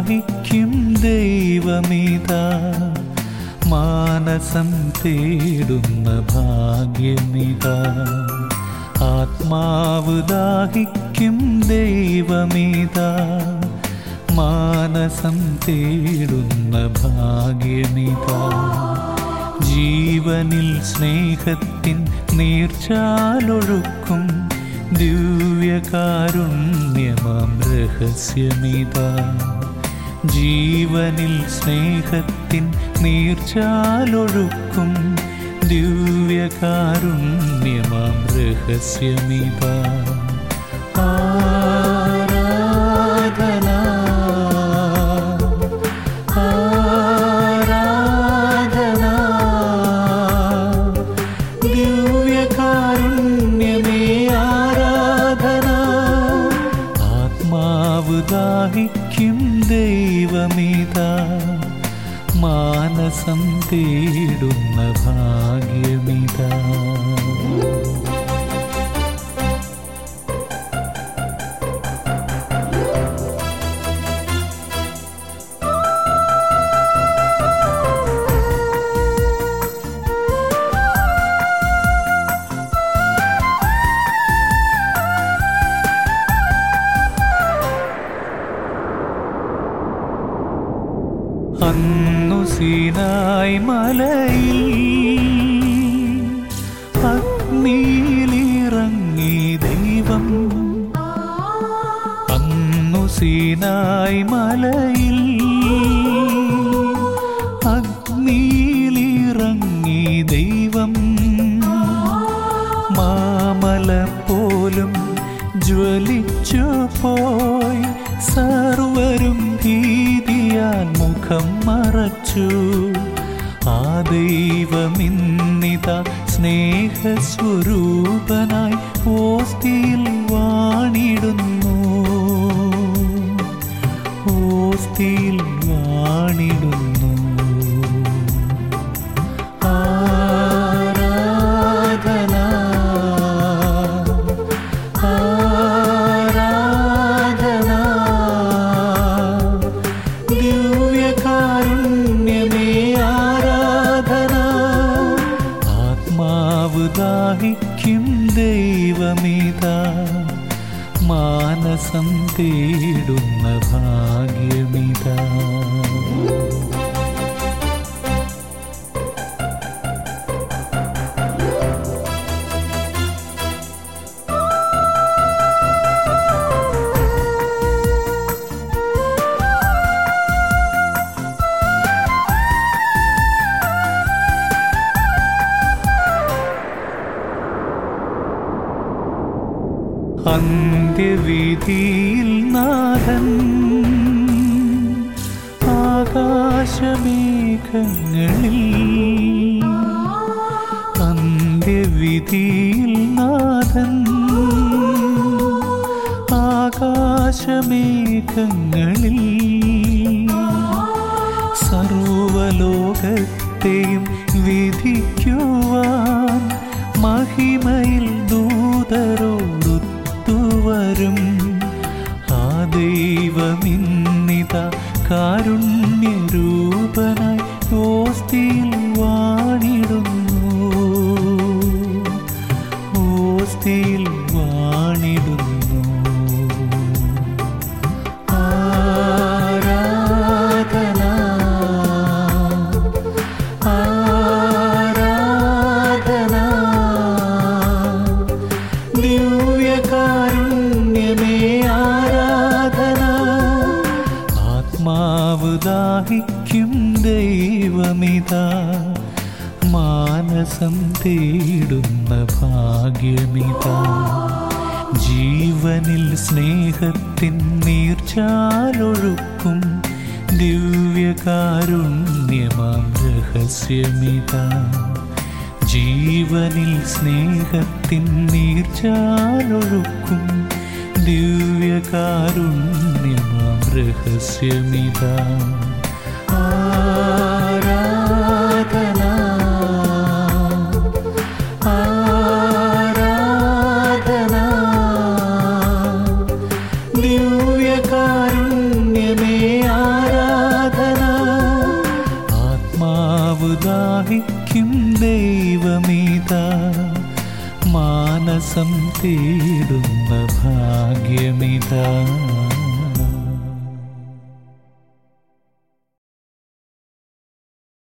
ദാഹിക്കും ദൈവമിതാ മാനസം തേടുന്ന ഭാഗ്യമിതാ ആത്മാവ് ദാഹിക്കും ദൈവമിതാ മാനസം തേടുന്ന ഭാഗ്യമിതാ ജീവനിൽ സ്നേഹത്തിൻ നീർച്ചാലൊഴുക്കും ദിവ്യകാരുണ്യമാം രഹസ്യമിതാ ജീവനിൽ സ്നേഹത്തിൻ നീർച്ചാലൊഴുക്കും ദിവ്യകാരുണ്യമാം രഹസ്യമിതാ ആരാധന ആരാധന ദിവ്യകാരുണ്യമേ ആരാധന ആത്മാവ് ദാഹിക്കും ദൈവമിതാ മാനസം തേടുന്ന ഭാഗ്യമിതാ അന്നു സീനായ് മലയിൽ അഗ്നിയിലിറങ്ങി ദൈവം അന്നു സീനായ് മലയിൽ അഗ്നിയിലിറങ്ങി ദൈവം മാമല പോലും ജ്വലിച്ചു പോയി സർവരും ഭീതിയാൽ മുഖം മറച്ചു ആ ദൈവമിന്നിത സ്നേഹസ്വരൂപനായി ഓസ്തിയിൽ വാണിടുന്നു ഓസ്തിയിൽ വാണിടുന്നു ആരാധന ആരാധന ദിവ്യകാരുണ്യമേ ആരാധന ആത്മാവ് ദാഹിക്കും ദൈവമിതാ മാനസം തേടുന്ന ഭാഗ്യമിതാ അന്ത്യവിധിയിൽ നാഥൻ ആകാശമേഘങ്ങളിൽ അന്ത്യവിധിയിൽ നാഥൻ ആകാശമേഘങ്ങളിൽ സർവലോകത്തെയും വിധിക്കുവാൻ മഹിമയിൽ ദൂതരോടൊത്തുവരും ആ ദൈവമിന്നിത കാരുണ്യരൂപനായി ഓസ്തിയിൽ വാണിടുന്നു ഓസ്തിയിൽ വാണിടുന്നു ആരാധന ആരാധന ദിവ്യകാരുണ്യമേ ആരാധന ആത്മാവ് ദാഹിക്കും ദൈവമിതാ മാനസം തേടുന്ന ഭാഗ്യമിതാ ജീവനിൽ സ്നേഹത്തിൻ നീർച്ചാലൊഴുക്കും ദിവ്യകാരുണ്യമാം രഹസ്യമിതാ ജീവനിൽ സ്നേഹത്തിൻ നീർച്ചാലൊഴുക്കും ദിവ്യകാരുണ്യമാം രഹസ്യമിതാ ആരാധന ആരാധന ദിവ്യകാരുണ്യമേ ആ മാനസം തേടുന്ന ഭാഗ്യമിതാ